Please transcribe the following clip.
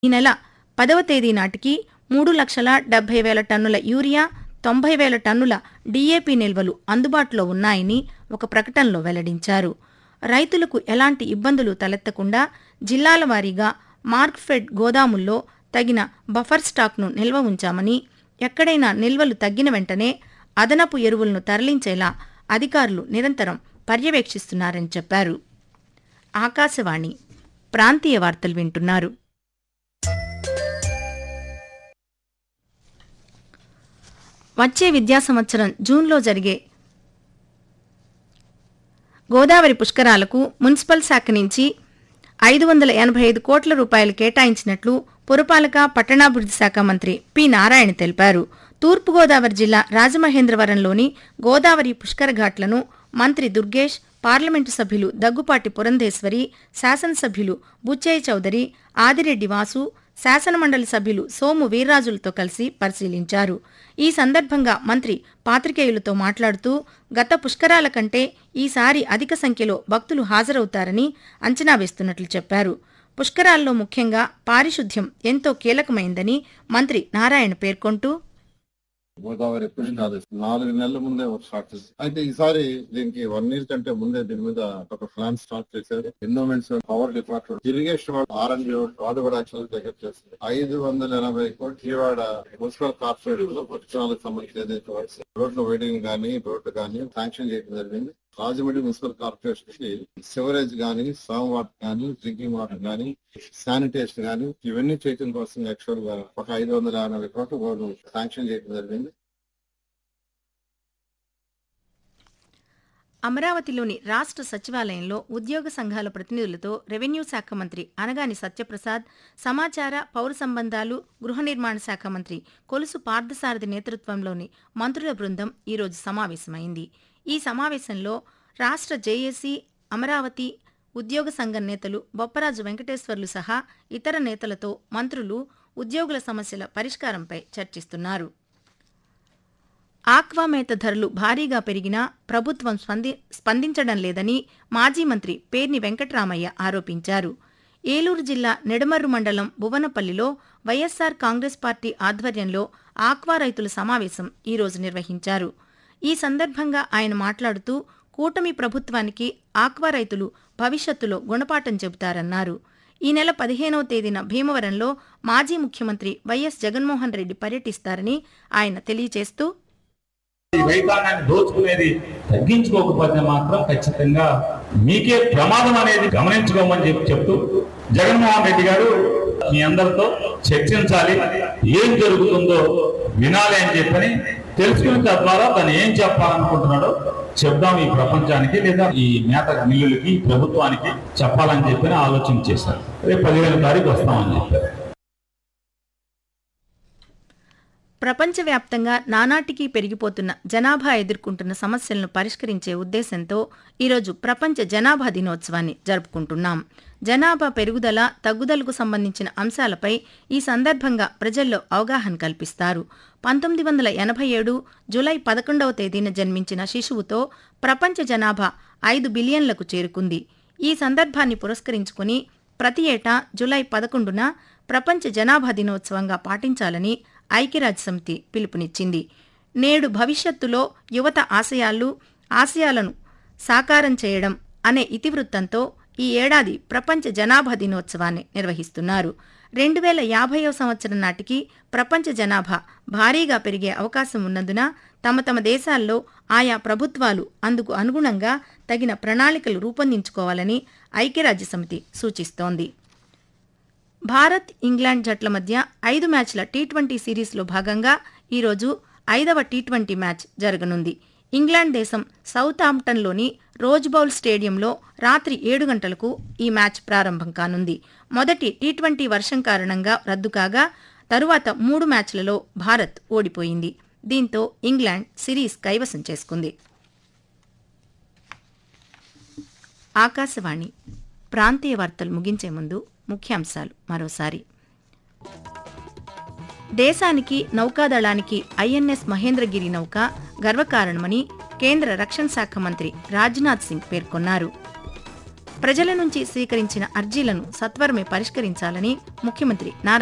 ఈ నెల పదవ తేదీ నాటికి మూడు లక్షల డెబ్బై వేల టన్నుల యూరియా తొంభై వేల టన్నుల డీఏపీ నిల్వలు అందుబాటులో ఉన్నాయని ఒక ప్రకటనలో వెల్లడించారు రైతులకు ఎలాంటి ఇబ్బందులు తలెత్తకుండా జిల్లాల వారీగా మార్క్ఫెడ్ గోదాముల్లో తగిన బఫర్ స్టాక్ను నిల్వ ఉంచామని ఎక్కడైనా నిల్వలు తగ్గిన వెంటనే అదనపు ఎరువులను తరలించేలా అధికారులు నిరంతరం పర్యవేక్షిస్తున్నారని చెప్పారు ఆకాశవాణి ప్రాంతీయ వార్తలు వింటున్నారు వచ్చే విద్యా సంవత్సరం జూన్లో జరిగే గోదావరి పుష్కరాలకు మున్సిపల్ శాఖ నుంచి ఐదు వందల ఎనభై ఐదు కోట్ల రూపాయలు కేటాయించినట్లు పురపాలక పట్టణాభివృద్ధి శాఖ మంత్రి పి నారాయణ తెలిపారు తూర్పుగోదావరి జిల్లా రాజమహేంద్రవరంలోని గోదావరి పుష్కర ఘాట్లను మంత్రి దుర్గేష్ పార్లమెంటు సభ్యులు దగ్గుపాటి పురంధేశ్వరి శాసనసభ్యులు బుచ్చయ్య చౌదరి ఆదిరెడ్డి వాసు శాసనమండలి సభ్యులు సోము వీర్రాజులతో కలిసి పరిశీలించారు ఈ సందర్భంగా మంత్రి పాత్రికేయులతో మాట్లాడుతూ గత పుష్కరాల కంటే ఈసారి అధిక సంఖ్యలో భక్తులు హాజరవుతారని అంచనా వేస్తున్నట్లు చెప్పారు పుష్కరాల్లో ముఖ్యంగా పారిశుద్ధ్యం ఎంతో కీలకమైందని మంత్రి నారాయణ పేర్కొంటూ గోదావరి పుష్కరాలు నాలుగు నెలల ముందే స్టార్ట్ చేశారు అయితే ఈసారి దీనికి వన్ ఇయర్ కంటే ముందే దీని మీద ఒక ప్లాన్ స్టార్ట్ చేశారు ఎన్నోమెంట్స్ పవర్ డిపార్ట్మెంట్ ఇరిగేషన్ వాళ్ళు ఆర్ఎండ్బి వాళ్ళు కూడా యాక్చువల్ దగ్గర చేస్తారు ఐదు వందల ఎనభై కోట్లు విజయవాడ మున్సిపల్ కార్పొరేషన్ లో పుష్కరాలకు సంబంధించి ఏదైతే వర్క్స్ రోడ్లు వేయడం కానీ రోడ్లు కానీ శాంక్షన్ చేయడం జరిగింది రాజమండ్రి మున్సిపల్ కార్పొరేషన్ కి సివరేజ్ గానీ సామ్ వాటర్ గానీ డ్రింకింగ్ వాటర్ గానీ శానిటేషన్ గానీ ఇవన్నీ చేయడం కోసం యాక్చువల్ గా ఒక ఐదు వందల ఎనభై కోట్ల కోట్లు శాంక్షన్ చేయడం జరిగింది అమరావతిలోని రాష్ట్ర సచివాలయంలో ఉద్యోగ సంఘాల ప్రతినిధులతో రెవెన్యూ శాఖ మంత్రి అనగాని సత్యప్రసాద్ సమాచార పౌర సంబంధాలు గృహ నిర్మాణ శాఖ మంత్రి కొలుసు పార్థసారథి నేతృత్వంలోని మంత్రుల బృందం ఈరోజు సమావేశమైంది ఈ సమావేశంలో రాష్ట్ర జేఏసీ అమరావతి ఉద్యోగ సంఘం నేతలు బొప్పరాజు వెంకటేశ్వర్లు సహా ఇతర నేతలతో మంత్రులు ఉద్యోగుల సమస్యల పరిష్కారంపై చర్చిస్తున్నారు ఆక్వామేత ధరలు భారీగా పెరిగినా ప్రభుత్వం స్పంది స్పందించడం లేదని మాజీ మంత్రి పేర్ని వెంకట్రామయ్య ఆరోపించారు ఏలూరు జిల్లా నెడమర్రు మండలం భువనపల్లిలో వైఎస్సార్ కాంగ్రెస్ పార్టీ ఆధ్వర్యంలో ఆక్వా రైతుల సమావేశం ఈరోజు నిర్వహించారు ఈ సందర్భంగా ఆయన మాట్లాడుతూ కూటమి ప్రభుత్వానికి ఆక్వా రైతులు భవిష్యత్తులో గుణపాఠం చెబుతారన్నారు ఈ నెల పదిహేనవ తేదీన భీమవరంలో మాజీ ముఖ్యమంత్రి వైఎస్ జగన్మోహన్ రెడ్డి పర్యటిస్తారని ఆయన తెలియజేస్తూ ఈ రైతాంగాన్ని దోచుకునేది తగ్గించుకోకపోతే మాత్రం ఖచ్చితంగా మీకే ప్రమాదం అనేది గమనించుకోమని చెప్పి చెప్తూ జగన్మోహన్ రెడ్డి గారు మీ అందరితో చర్చించాలి ఏం జరుగుతుందో వినాలి అని చెప్పని తెలుసుకుని తద్వారా తను ఏం చెప్పాలనుకుంటున్నాడో చెప్దాం ఈ ప్రపంచానికి లేదా ఈ మేత మిల్లులకి ప్రభుత్వానికి చెప్పాలని చెప్పి ఆలోచన చేశారు రేపు పదిహేను తారీఖు వస్తామని చెప్పారు ప్రపంచవ్యాప్తంగా నానాటికీ పెరిగిపోతున్న జనాభా ఎదుర్కొంటున్న సమస్యలను పరిష్కరించే ఉద్దేశంతో ఈరోజు ప్రపంచ జనాభా దినోత్సవాన్ని జరుపుకుంటున్నాం జనాభా పెరుగుదల తగ్గుదలకు సంబంధించిన అంశాలపై ఈ సందర్భంగా ప్రజల్లో అవగాహన కల్పిస్తారు పంతొమ్మిది వందల ఎనభై ఏడు జులై పదకొండవ తేదీన జన్మించిన శిశువుతో ప్రపంచ జనాభా ఐదు బిలియన్లకు చేరుకుంది ఈ సందర్భాన్ని పురస్కరించుకుని ప్రతి ఏటా జులై పదకొండున ప్రపంచ జనాభా దినోత్సవంగా పాటించాలని ఐక్యరాజ్యసమితి పిలుపునిచ్చింది నేడు భవిష్యత్తులో యువత ఆశయాలు ఆశయాలను సాకారం చేయడం అనే ఇతివృత్తంతో ఈ ఏడాది ప్రపంచ జనాభా దినోత్సవాన్ని నిర్వహిస్తున్నారు రెండు వేల యాభైవ సంవత్సరం నాటికి ప్రపంచ జనాభా భారీగా పెరిగే అవకాశం ఉన్నందున తమ తమ దేశాల్లో ఆయా ప్రభుత్వాలు అందుకు అనుగుణంగా తగిన ప్రణాళికలు రూపొందించుకోవాలని ఐక్యరాజ్యసమితి సూచిస్తోంది భారత్ ఇంగ్లాండ్ జట్ల మధ్య ఐదు మ్యాచ్ల టీ ట్వంటీ సిరీస్లో భాగంగా ఈరోజు ఐదవ టీ ట్వంటీ మ్యాచ్ జరగనుంది ఇంగ్లాండ్ దేశం సౌత్ ఆంప్టన్లోని రోజ్ బౌల్ స్టేడియంలో రాత్రి ఏడు గంటలకు ఈ మ్యాచ్ ప్రారంభం కానుంది మొదటి టీ ట్వంటీ వర్షం కారణంగా రద్దు కాగా తరువాత మూడు మ్యాచ్లలో భారత్ ఓడిపోయింది దీంతో ఇంగ్లాండ్ సిరీస్ కైవసం చేసుకుంది ఆకాశవాణి ప్రాంతీయ వార్తలు ముగించే ముందు ముఖ్యాంశాలు మరోసారి దేశానికి నౌకాదళానికి ఐఎన్ఎస్ మహేంద్రగిరి నౌక గర్వకారణమని కేంద్ర రక్షణ శాఖ మంత్రి రాజ్నాథ్ సింగ్ పేర్కొన్నారు ప్రజల నుంచి స్వీకరించిన అర్జీలను సత్వరమే పరిష్కరించాలని ముఖ్యమంత్రి నారా